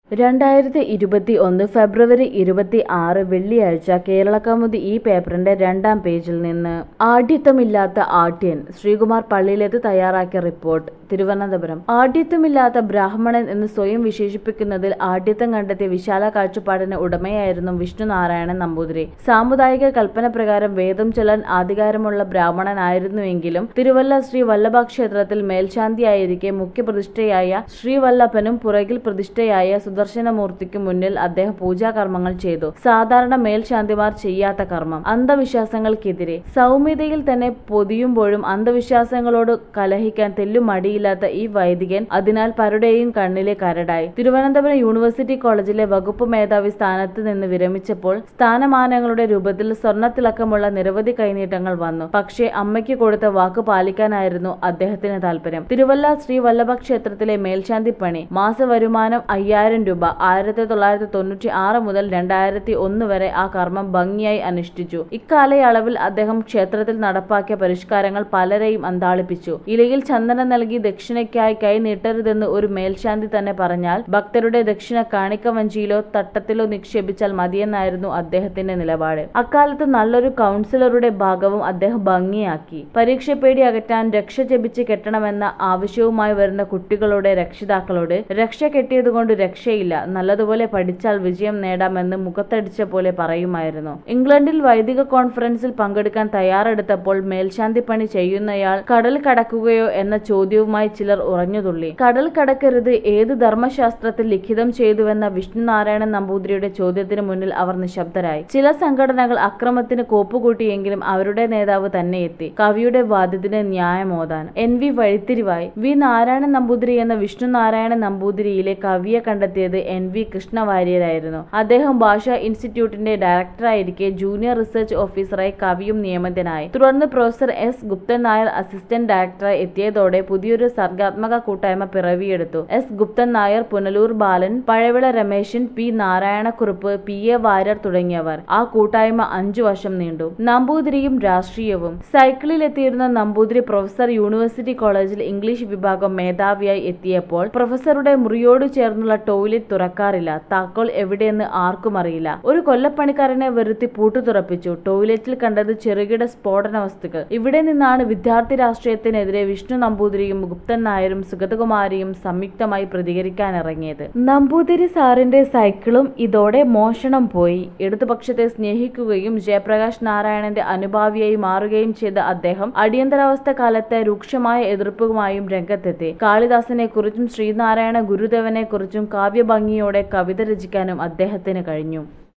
രണ്ടായിരത്തി ഇരുപത്തി ഒന്ന് ഫെബ്രുവരി ഇരുപത്തി ആറ് വെള്ളിയാഴ്ച കേരളകൗമുദി ഈ പേപ്പറിന്റെ രണ്ടാം പേജിൽ നിന്ന് ആഢ്യത്വമില്ലാത്ത ആട്യൻ ശ്രീകുമാർ പള്ളിയിലെത്ത് തയ്യാറാക്കിയ റിപ്പോർട്ട് തിരുവനന്തപുരം ആഢ്യത്വമില്ലാത്ത ബ്രാഹ്മണൻ എന്ന് സ്വയം വിശേഷിപ്പിക്കുന്നതിൽ ആഢ്യത്വം കണ്ടെത്തിയ വിശാല കാഴ്ചപ്പാടിന് ഉടമയായിരുന്നു വിഷ്ണു നാരായണൻ നമ്പൂതിരി സാമുദായിക കൽപ്പന പ്രകാരം വേദം ചൊല്ലാൻ അധികാരമുള്ള ബ്രാഹ്മണനായിരുന്നുവെങ്കിലും തിരുവല്ല ശ്രീ വല്ലഭ ക്ഷേത്രത്തിൽ മേൽശാന്തിയായിരിക്കെ മുഖ്യപ്രതിഷ്ഠയായ ശ്രീവല്ലഭനും പുറകിൽ പ്രതിഷ്ഠയായ സുദർശനമൂർത്തിക്ക് മുന്നിൽ അദ്ദേഹം പൂജാകർമ്മങ്ങൾ ചെയ്തു സാധാരണ മേൽശാന്തിമാർ ചെയ്യാത്ത കർമ്മം അന്ധവിശ്വാസങ്ങൾക്കെതിരെ സൗമ്യതയിൽ തന്നെ പൊതിയുമ്പോഴും അന്ധവിശ്വാസങ്ങളോട് കലഹിക്കാൻ തെല്ലും മടിയില്ലാത്ത ഈ വൈദികൻ അതിനാൽ പലരുടെയും കണ്ണിലെ കരടായി തിരുവനന്തപുരം യൂണിവേഴ്സിറ്റി കോളേജിലെ വകുപ്പ് മേധാവി സ്ഥാനത്ത് നിന്ന് വിരമിച്ചപ്പോൾ സ്ഥാനമാനങ്ങളുടെ രൂപത്തിൽ സ്വർണ്ണത്തിളക്കമുള്ള നിരവധി കൈനീട്ടങ്ങൾ വന്നു പക്ഷേ അമ്മയ്ക്ക് കൊടുത്ത വാക്ക് പാലിക്കാനായിരുന്നു അദ്ദേഹത്തിന് താല്പര്യം തിരുവല്ല ശ്രീ വല്ലഭ ക്ഷേത്രത്തിലെ മേൽശാന്തി പണി മാസവരുമാനം അയ്യായിരം രൂപ ആയിരത്തി തൊള്ളായിരത്തി തൊണ്ണൂറ്റി ആറ് മുതൽ രണ്ടായിരത്തി ഒന്ന് വരെ ആ കർമ്മം ഭംഗിയായി അനുഷ്ഠിച്ചു ഇക്കാലയളവിൽ അദ്ദേഹം ക്ഷേത്രത്തിൽ നടപ്പാക്കിയ പരിഷ്കാരങ്ങൾ പലരെയും അന്താളിപ്പിച്ചു ഇലയിൽ ചന്ദനം നൽകി ദക്ഷിണയ്ക്കായി കൈ നീട്ടരുതെന്ന് ഒരു മേൽശാന്തി തന്നെ പറഞ്ഞാൽ ഭക്തരുടെ ദക്ഷിണ കാണിക്കവഞ്ചിയിലോ തട്ടത്തിലോ നിക്ഷേപിച്ചാൽ മതിയെന്നായിരുന്നു അദ്ദേഹത്തിന്റെ നിലപാട് അക്കാലത്ത് നല്ലൊരു കൗൺസിലറുടെ ഭാഗവും അദ്ദേഹം ഭംഗിയാക്കി പരീക്ഷപ്പേടി അകറ്റാൻ രക്ഷ ജപിച്ച് കെട്ടണമെന്ന ആവശ്യവുമായി വരുന്ന കുട്ടികളുടെ രക്ഷിതാക്കളോട് രക്ഷ കെട്ടിയതുകൊണ്ട് രക്ഷയില്ല നല്ലതുപോലെ പഠിച്ചാൽ വിജയം നേടാമെന്ന് മുഖത്തടിച്ച പോലെ പറയുമായിരുന്നു ഇംഗ്ലണ്ടിൽ വൈദിക കോൺഫറൻസിൽ പങ്കെടുക്കാൻ തയ്യാറെടുത്തപ്പോൾ മേൽശാന്തി പണി ചെയ്യുന്നയാൾ കടൽ കടക്കുകയോ എന്ന ചോദ്യവുമായി ചിലർ ഉറഞ്ഞുതുള്ളി കടൽ കടക്കരുത് ഏത് ധർമ്മശാസ്ത്രത്തിൽ ലിഖിതം ചെയ്തുവെന്ന വിഷ്ണു നാരായണൻ നമ്പൂതിരിയുടെ ചോദ്യത്തിന് മുന്നിൽ അവർ നിശബ്ദരായി ചില സംഘടനകൾ അക്രമത്തിന് കോപ്പുകൂട്ടിയെങ്കിലും അവരുടെ നേതാവ് തന്നെ എത്തി കവിയുടെ വാദ്യത്തിന് ന്യായമോതാൻ എൻ വി വഴിത്തിരിവായി വി നാരായണൻ നമ്പൂതിരി എന്ന വിഷ്ണു നാരായണൻ നമ്പൂതിരിയിലെ കവിയെ കണ്ടെത്തിയത് എൻ വി കൃഷ്ണവാര്യരായിരുന്നു അദ്ദേഹം ഭാഷാ ഇൻസ്റ്റിറ്റ്യൂട്ടിന്റെ ഡയറക്ടറായിരിക്കെ ജൂനിയർ റിസർച്ച് ഓഫീസറായി കവിയും നിയമിതനായി തുടർന്ന് professor S Guptan Nair assistant ഡയറക്ടറായി എത്തിയതോടെ പുതിയൊരു സർഗാത്മക കൂട്ടായ്മ പിറവിയെടുത്തു S Guptan Nair Punalur Balan Pazhavila Rameshan P Narayanakkurup P A Warrier തുടങ്ങിയവർ ആ കൂട്ടായ്മ അഞ്ചു വർഷം നീണ്ടു നമ്പൂതിരിയും രാഷ്ട്രീയവും സൈക്കിളിൽ എത്തിയിരുന്ന നമ്പൂതിരി പ്രൊഫസർ യൂണിവേഴ്സിറ്റി കോളേജിൽ ഇംഗ്ലീഷ് വിഭാഗം മേധാവിയായി എത്തിയപ്പോൾ പ്രൊഫസറുടെ മുറിയോട് ചേർന്നുള്ള ടോയ്ലറ്റ് തുറക്കാറില്ല താക്കോൽ എവിടെയെന്ന് ആർക്കും അറിയില്ല ഒരു കൊല്ലപ്പണിക്കാരനെ വരുത്തി പൂട്ടു തുറപ്പിച്ചു ടോയ്ലറ്റിൽ കണ്ടത് ചെറുകിട സ്ഫോടന വസ്തുക്കൾ ഇവിടെ നിന്നാണ് വിദ്യാർത്ഥി രാഷ്ട്രീയത്തിനെതിരെ വിഷ്ണു നമ്പൂതിരിയും ഗുപ്തൻ നായരും സുഗതകുമാരിയും സംയുക്തമായി പ്രതികരിക്കാനിറങ്ങിയത് നമ്പൂതിരി സാറിന്റെ സൈക്കിളും ഇതോടെ മോഷണം പോയി ഇടതുപക്ഷത്തെ സ്നേഹിക്കുകയും ജയപ്രകാശ് നാരായണന്റെ അനുഭാവിയായി മാറുകയും ചെയ്ത അദ്ദേഹം അടിയന്തരാവസ്ഥ കാലത്തെ രൂക്ഷമായ എതിർപ്പുമായും രംഗത്തെത്തി കാളിദാസനെ കുറിച്ചും ശ്രീനാരായണ ഗുരുദേവനെ കുറിച്ചും കാവ്യഭംഗിയോടെ കവിത രചിക്കാനും അദ്ദേഹത്തിന് കഴിഞ്ഞു